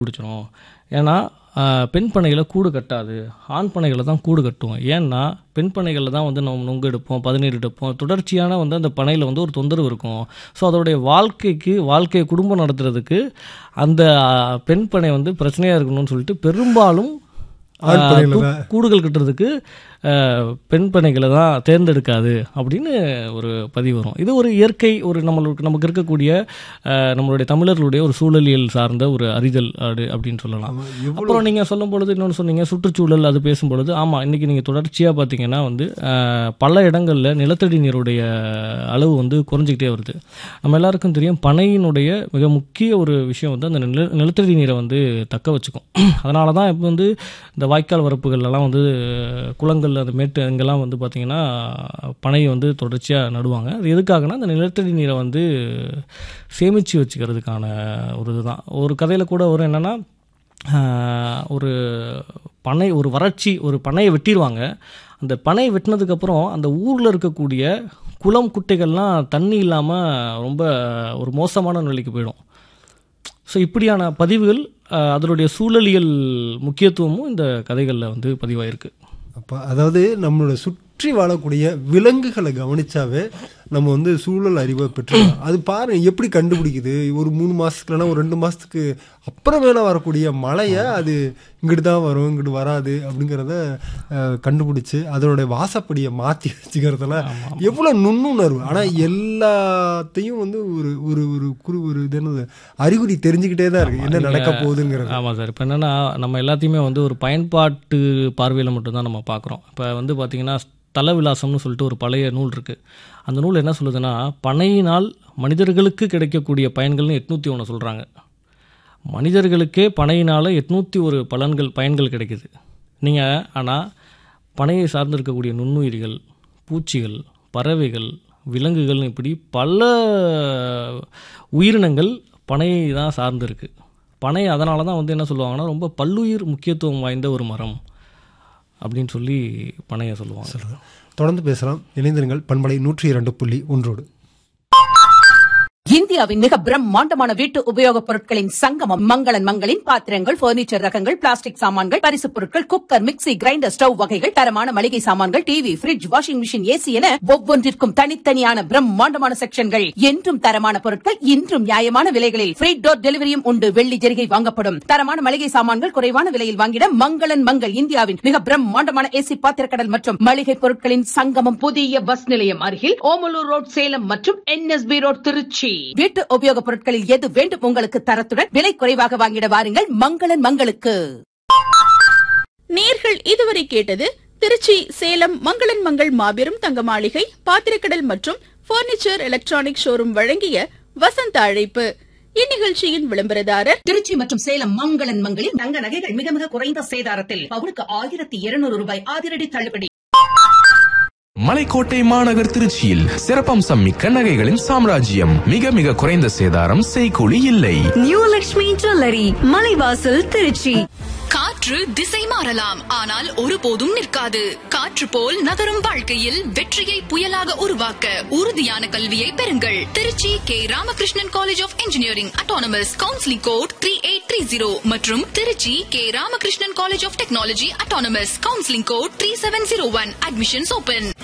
பிடிச்சிரும் ஏன்னா ஆஹ், பெண் பனைகளை கூடு கட்டாது ஆண் பனைகளை தான் கூடு கட்டும் ஏன்னா பெண் பனைகளில் தான் வந்து நம்ம நுங்கு எடுப்போம் பதநீர் எடுப்போம் தொடர்ச்சியான வந்து அந்த பனையில் வந்து ஒரு தொந்தரவு இருக்கும் ஸோ அதோடைய வாழ்க்கைக்கு வாழ்க்கையை குடும்பம் நடத்துறதுக்கு அந்த ஆஹ், பெண் பனை வந்து பிரச்சனையாக இருக்கணும்னு சொல்லிட்டு பெரும்பாலும் ஆண் ஆஹ், பனைகளை கூ- தான். கூடுகள் கட்டுறதுக்கு ஆஹ், பெண் பனைகளை தான் தேர்ந்தெடுக்காது அப்படின்னு ஒரு பதிவு வரும் இது ஒரு இயற்கை ஒரு நம்மளுக்கு நமக்கு இருக்கக்கூடிய ஆஹ், நம்மளுடைய தமிழர்களுடைய ஒரு சூழலியல் சார்ந்த ஒரு அறிதல் அது அப்படின்னு சொல்லலாம் ஆமா, எவ்வளவு அப்புறம் நீங்கள் சொல்லும் பொழுது இன்னொன்று சொன்னீங்க சுற்றுச்சூழல் அது பேசும்பொழுது ஆமாம் இன்றைக்கி நீங்கள் தொடர்ச்சியாக பார்த்தீங்கன்னா வந்து ஆஹ், பல இடங்களில் நிலத்தடி நீருடைய அளவு வந்து குறைஞ்சிக்கிட்டே வருது நம்ம எல்லாருக்கும் தெரியும் பனையினுடைய மிக முக்கிய ஒரு விஷயம் வந்து அந்த நில நிலத்தடி நீரை வந்து தக்க வச்சுக்கும் அதனால தான் இப்போ வந்து இந்த வாய்க்கால் வரப்புகள்லாம் வந்து குளங்கள் அந்த மேட்டு அங்கெல்லாம் வந்து பார்த்திங்கன்னா பனை வந்து தொடர்ச்சியாக நடுவாங்க அது எதுக்காகனா அந்த நிலத்தடி நீரை வந்து சேமித்து வச்சுக்கிறதுக்கான ஒரு இதுதான் ஒரு கதையில் கூட வரும் என்னென்னா ஆஹ் ஒரு பனை ஒரு வறட்சி ஒரு பனையை வெட்டிடுவாங்க அந்த பனை வெட்டினதுக்கப்புறம் அந்த ஊரில் இருக்கக்கூடிய குளம் குட்டைகள்லாம் தண்ணி இல்லாமல் ரொம்ப ஒரு மோசமான நிலைக்கு போயிடும் ஸோ இப்படியான பதிவுகள் ஆஹ் அதனுடைய சூழலியல் முக்கியத்துவமும் இந்த கதைகளில் வந்து பதிவாயிருக்கு அப்போ அதாவது நம்மளோட சுற்றி வாழக்கூடிய விலங்குகளை கவனிச்சாவே நம்ம வந்து சூழல் அறிவை பெற்றுக்கலாம் அது பாருங்க எப்படி கண்டுபிடிக்குது ஒரு மூணு மாசத்துக்கு இல்லைன்னா ஒரு ரெண்டு மாசத்துக்கு அப்புறமேல வரக்கூடிய மழையை அது இங்கிட்டு தான் வரும் இங்கிட்டு வராது அப்படிங்கிறத அஹ், கண்டுபிடிச்சு அதனுடைய வாசப்படியை மாற்றி வச்சுக்கிறதுல எவ்வளோ நுண்ணுணர்வு ஆனால் எல்லாத்தையும் வந்து ஒரு ஒரு ஒரு குறு ஒரு இது என்னது அறிகுறி தெரிஞ்சுக்கிட்டே தான் இருக்கு என்ன நடக்க போகுதுங்கிறது ஆமாம் சார் இப்போ என்னென்னா நம்ம எல்லாத்தையுமே வந்து ஒரு பயன்பாட்டு பார்வையில் மட்டும்தான் நம்ம பார்க்குறோம் இப்போ வந்து பார்த்திங்கன்னா தல விலாசம்னு சொல்லிட்டு ஒரு பழைய நூல் இருக்குது அந்த நூல் என்ன சொல்லுதுன்னா பனையினால் மனிதர்களுக்கு கிடைக்கக்கூடிய பயன்கள்னு எட்நூற்றி ஒன்று சொல்கிறாங்க மனிதர்களுக்கே பனையினால் எட்நூற்றி ஒரு பலன்கள் பயன்கள் கிடைக்குது நீங்கள் ஆனால் பனையை சார்ந்திருக்கக்கூடிய நுண்ணுயிரிகள் பூச்சிகள் பறவைகள் விலங்குகள் இப்படி பல உயிரினங்கள் பனையை தான் சார்ந்திருக்கு பனை அதனால தான் வந்து என்ன சொல்லுவாங்கன்னா ரொம்ப பல்லுயிர் முக்கியத்துவம் வாய்ந்த ஒரு மரம் அப்படின்னு சொல்லி பனையை சொல்லுவாங்க தொடர்ந்து பேசலாம் இணைந்திருங்கள் பண்பலை நூற்றி இரண்டு புள்ளி ஒன்றோடு இந்தியாவின் மிக பிரம்மாண்டமான வீட்டு உபயோகப் பொருட்களின் சங்கமம் மங்களன் மங்களின் பாத்திரங்கள் பர்னிச்சர் ரகங்கள் பிளாஸ்டிக் சாமான்கள் பரிசுப் பொருட்கள் குக்கர் மிக்ஸி கிரைண்டர் ஸ்டவ் வகைகள் தரமான மளிகை சாமான்கள் TV fridge washing machine AC என ஒவ்வொன்றிற்கும் தனித்தனியான பிரம்மாண்டமான செக்ஷன்கள் என்றும் தரமான பொருட்கள் இன்றும் நியாயமான விலைகளில் ஃப்ரீ டோர் டெலிவரியும் உண்டு வெள்ளி ஜெரிகை வாங்கப்படும் தரமான மளிகை சாமான்கள் குறைவான விலையில் வாங்கிட மங்களன் மங்கள் இந்தியாவின் மிக பிரம்மாண்டமான ஏசி பாத்திரக்கடல் மற்றும் மளிகை பொருட்களின் சங்கமம் புதிய பஸ் நிலையம் அருகில் ஓமலூர் ரோட் சேலம் மற்றும் என்எஸ்பி ரோட் திருச்சி வீட்டு உபயோகப் பொருட்களில் எது வேண்டும் உங்களுக்கு தரத்துடன் விலை குறைவாக வாங்கிட வாருங்கள் மங்களன் மங்களுக்கு நேர்கள் இதுவரை கேட்டது திருச்சி சேலம் மங்களன் மங்கள் மாபெரும் தங்க மாளிகை பாத்திரக்கடல் மற்றும் பர்னிச்சர் எலக்ட்ரானிக் ஷோரூம் வழங்கிய வசந்த அழைப்பு இந்நிகழ்ச்சியின் விளம்பரதாரர் திருச்சி மற்றும் சேலம் மங்களன் மங்களில் தங்க நகைகள் மிக மிக குறைந்த சேதாரத்தில் பவுனுக்கு ஆயிரத்தி இருநூறு ரூபாய் அதிரடி தள்ளுபடி மலைக்கோட்டை மாநகர் திருச்சியில் சிறப்பம்சம் மிக்க நகைகளின் சாம்ராஜ்யம் மிக மிக குறைந்த சேதாரம் செய்கூலி இல்லை நியூ லக்ஷ்மி ஜுவல்லரி மலைவாசல் திருச்சி காற்று திசை மாறலாம் ஆனால் ஒருபோதும் நிற்காது காற்று போல் நகரும் வாழ்க்கையில் வெற்றியை புயலாக உருவாக்க உறுதியான கல்வியை பெறுங்கள் Trichy K Ramakrishnan college of engineering autonomous counselling code three eight three zero மற்றும் Trichy K Ramakrishnan college of technology autonomous counselling code three seven zero one admissions open